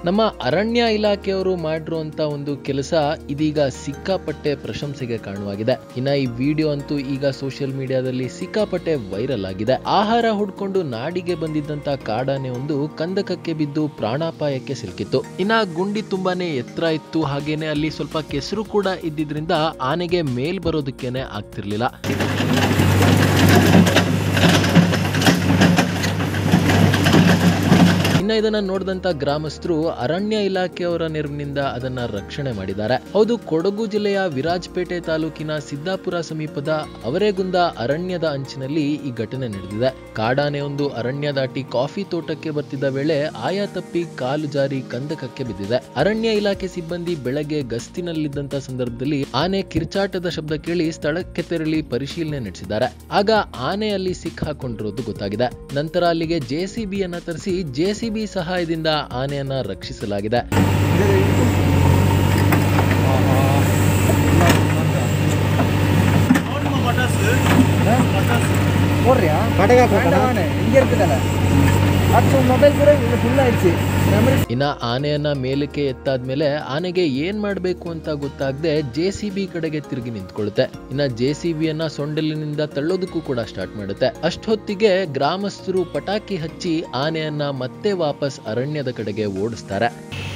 ನಮ್ಮ ಅರಣ್ಯ ಇಲಾಖೆಯವರು ಮಾಡಿರುವಂತ ಒಂದು ಕೆಲಸ ಇದೀಗ ಸಿಕ್ಕಾಪಟ್ಟೆ ಪ್ರಶಂಸೆಗೆ ಕಾರಣವಾಗಿದೆ ಇನ್ನ ಈ ವಿಡಿಯೋ ಅಂತೂ ಈಗ ಸೋಷಿಯಲ್ ಮೀಡಿಯಾದಲ್ಲಿ ಸಿಕ್ಕಾಪಟ್ಟೆ ವೈರಲ್ ಆಗಿದೆ ಆಹಾರ ಹುಡ್ಕೊಂಡು ನಾಡಿಗೆ ಬಂದಿದ್ದಂತ ಕಾಡಾನೆ ಒಂದು ಕಂದಕಕ್ಕೆ ಬಿದ್ದು ಪ್ರಾಣಾಪಾಯಕ್ಕೆ ಸಿಲುಕಿತ್ತು ಇನ್ನ ಗುಂಡಿ ತುಂಬಾನೇ ಎತ್ತರ ಇತ್ತು ಹಾಗೇನೆ ಅಲ್ಲಿ ಸ್ವಲ್ಪ ಕೆಸರು ಕೂಡ ಇದ್ದಿದ್ರಿಂದ ಆನೆಗೆ ಮೇಲ್ ಬರೋದಕ್ಕೇನೆ ಆಗ್ತಿರ್ಲಿಲ್ಲ ಇನ್ನ ಇದನ್ನ ನೋಡಿದಂತ ಗ್ರಾಮಸ್ಥರು ಅರಣ್ಯ ಇಲಾಖೆಯವರ ನೆರವಿನಿಂದ ಅದನ್ನ ರಕ್ಷಣೆ ಮಾಡಿದ್ದಾರೆ ಹೌದು ಕೊಡಗು ಜಿಲ್ಲೆಯ ವಿರಾಜಪೇಟೆ ತಾಲೂಕಿನ ಸಿದ್ದಾಪುರ ಸಮೀಪದ ಅವರೇಗುಂದ ಅರಣ್ಯದ ಅಂಚಿನಲ್ಲಿ ಈ ಘಟನೆ ನಡೆದಿದೆ ಕಾಡಾನೆ ಒಂದು ಅರಣ್ಯ ದಾಟಿ ಕಾಫಿ ತೋಟಕ್ಕೆ ಬರ್ತಿದ್ದ ವೇಳೆ ಆಯಾ ತಪ್ಪಿ ಕಾಲು ಜಾರಿ ಕಂದಕಕ್ಕೆ ಬಿದ್ದಿದೆ ಅರಣ್ಯ ಇಲಾಖೆ ಸಿಬ್ಬಂದಿ ಬೆಳಗ್ಗೆ ಗಸ್ತಿನಲ್ಲಿದ್ದಂತ ಸಂದರ್ಭದಲ್ಲಿ ಆನೆ ಕಿರ್ಚಾಟದ ಶಬ್ದ ಕೇಳಿ ಸ್ಥಳಕ್ಕೆ ತೆರಳಿ ಪರಿಶೀಲನೆ ನಡೆಸಿದ್ದಾರೆ ಆಗ ಆನೆ ಅಲ್ಲಿ ಸಿಕ್ಕಾಕೊಂಡಿರೋದು ಗೊತ್ತಾಗಿದೆ ನಂತರ ಅಲ್ಲಿಗೆ ಜೆಸಿಬಿಯನ್ನ ತರಿಸಿ ಜೆಸಿಬಿ ಸಹಾಯದಿಂದ ಆನೆಯನ್ನ ರಕ್ಷಿಸಲಾಗಿದೆ போடுறியா வேண்டாம் இங்கே இருக்குதானே அது மொபைல் கூட இவ்வளோ ஃபுல்லாக ஆயிடுச்சு மெமரி ಇನ್ನ ಆನೆಯನ್ನ ಮೇಲಕ್ಕೆ ಎತ್ತಾದ್ಮೇಲೆ ಆನೆಗೆ ಏನ್ ಮಾಡ್ಬೇಕು ಅಂತ ಗೊತ್ತಾಗದೆ ಜೆ ಸಿ ಬಿ ಕಡೆಗೆ ತಿರುಗಿ ನಿಂತ್ಕೊಳ್ಳುತ್ತೆ ಇನ್ನ ಜೆ ಸಿ ಬಿಯನ್ನ ಸೊಂಡಿಲಿನಿಂದ ತಳ್ಳೋದಕ್ಕೂ ಕೂಡ ಸ್ಟಾರ್ಟ್ ಮಾಡುತ್ತೆ ಅಷ್ಟೊತ್ತಿಗೆ ಗ್ರಾಮಸ್ಥರು ಪಟಾಕಿ ಹಚ್ಚಿ ಆನೆಯನ್ನ ಮತ್ತೆ ವಾಪಸ್ ಅರಣ್ಯದ ಕಡೆಗೆ ಓಡಿಸ್ತಾರೆ